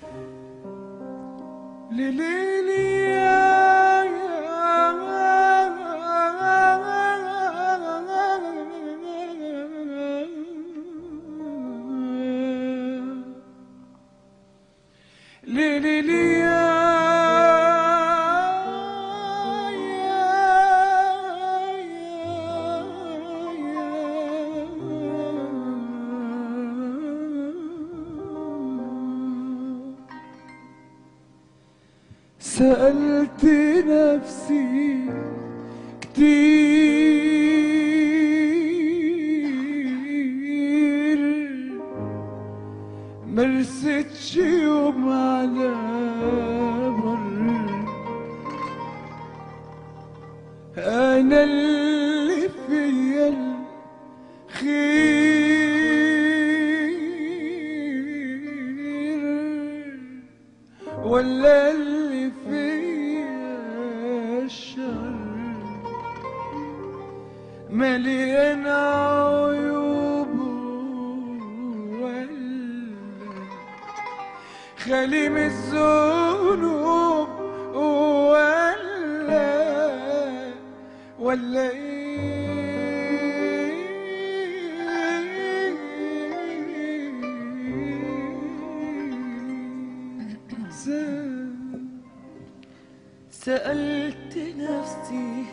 لليلي ليلي سألت نفسي كتير مرستش يوم على بر أنا اللي فيا الخير ولا اللي فيا الشر مليان عيوب ولا خالي من الذنوب ولا ولا ايه سألت نفسي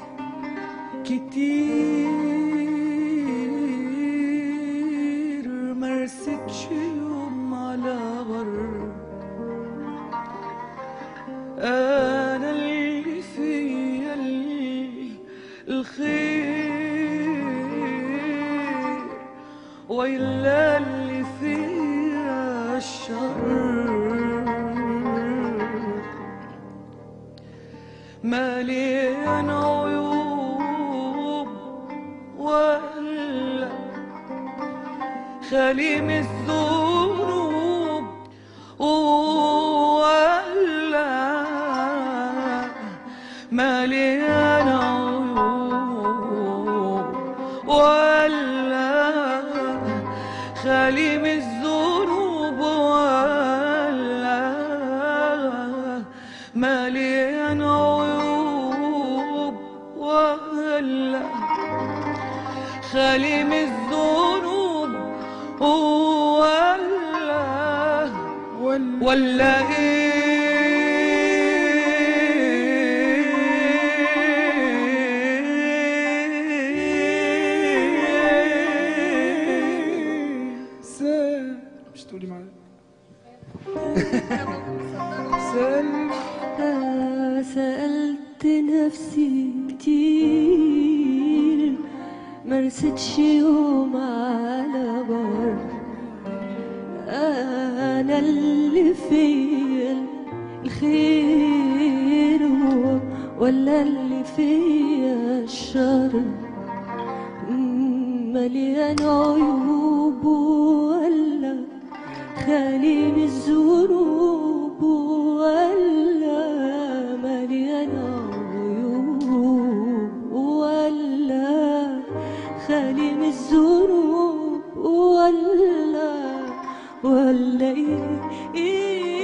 كتير مرستش يوم على بر أنا اللي فيا ال- الخير وإلا اللي فيا الشر مليان عيوب ولا خالي من الذنوب ولا مليان عيوب ولا خالي من الذنوب ولا مليان عيوب ولا خالي من الذنوب ولا ولا ولا ايه سال مش تقولي معايا سال آه، سألت نفسي كتير مرستش يوم على بر أنا اللي فيا الخير هو ولا اللي فيا الشر مليان عيوب ولا خالي من الذنوب ولا مليان عيوب ولا خالي من الذنوب ولا ولا إيه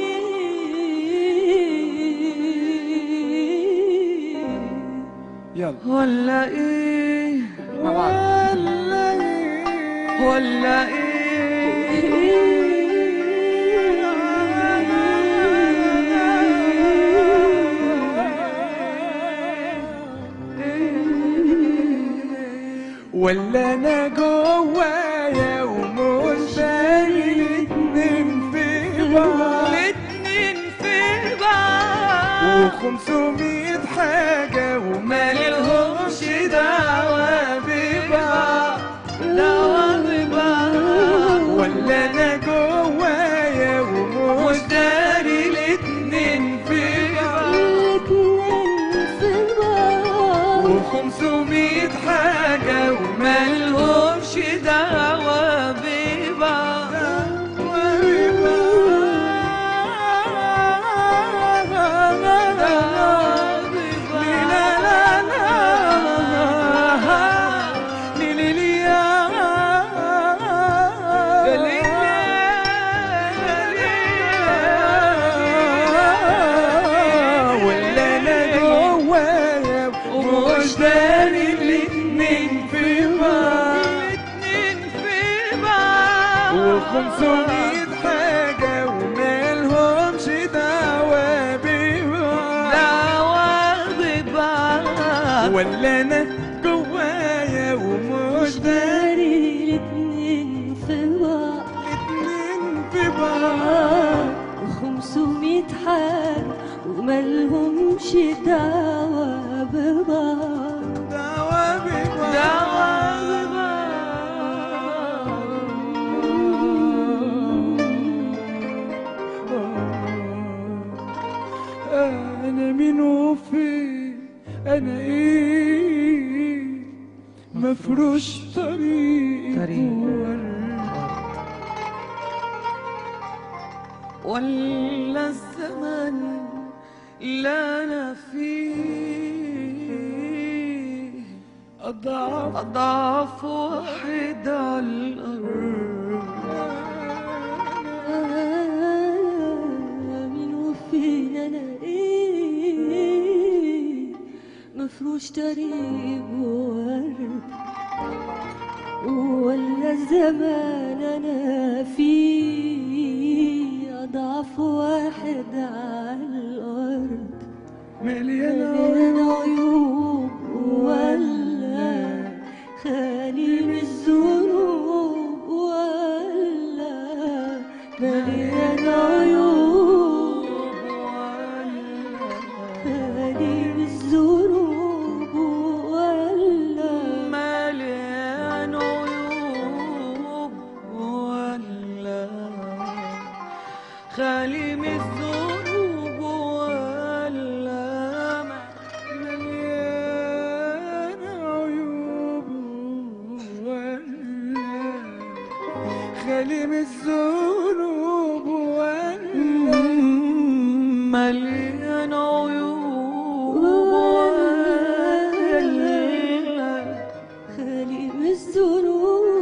إيه يلا ولا ايه مع بعض ولا ايه ولا ايه ولا انا جوايا ومش باين اتنين في بعض الاتنين في بعض وخمسمية حاجة وما مالهمش دعوة ببعض دعوة ببعض ولا انا جوايا ومش مش داري الاتنين في بعض الاتنين في بعض وخمسمية حاجة وما مالهمش دعوة ببعض دعوة ببعض خمسمية حاجة ومالهمش دعوة ببعض دعوة ببعض ولا أنا جوايا ومش داري داري الاتنين في بعض الاتنين في بعض وخمسمية حال وملهمش دعوة ببعض دعوة ببعض دعوة أنا مين وفين أنا إيه مفروش طريق طريق. ولا الزمن اللي انا فيه أضعف اضعف واحد على الارض أنا مين وفين أنا إيه مفروش طريق ورد ولا الزمان أنا فيه أضعف واحد على الأرض مليان مليان عيون عيوب ولا خالي من الذنوب ولا مليان عيوب خالي من الذنوب ولا مليان عيوب ولا خالي من الذنوب ولا مليان عيوب ولا خالي من الذنوب ولا مليان عيوب ولا خالي من الذنوب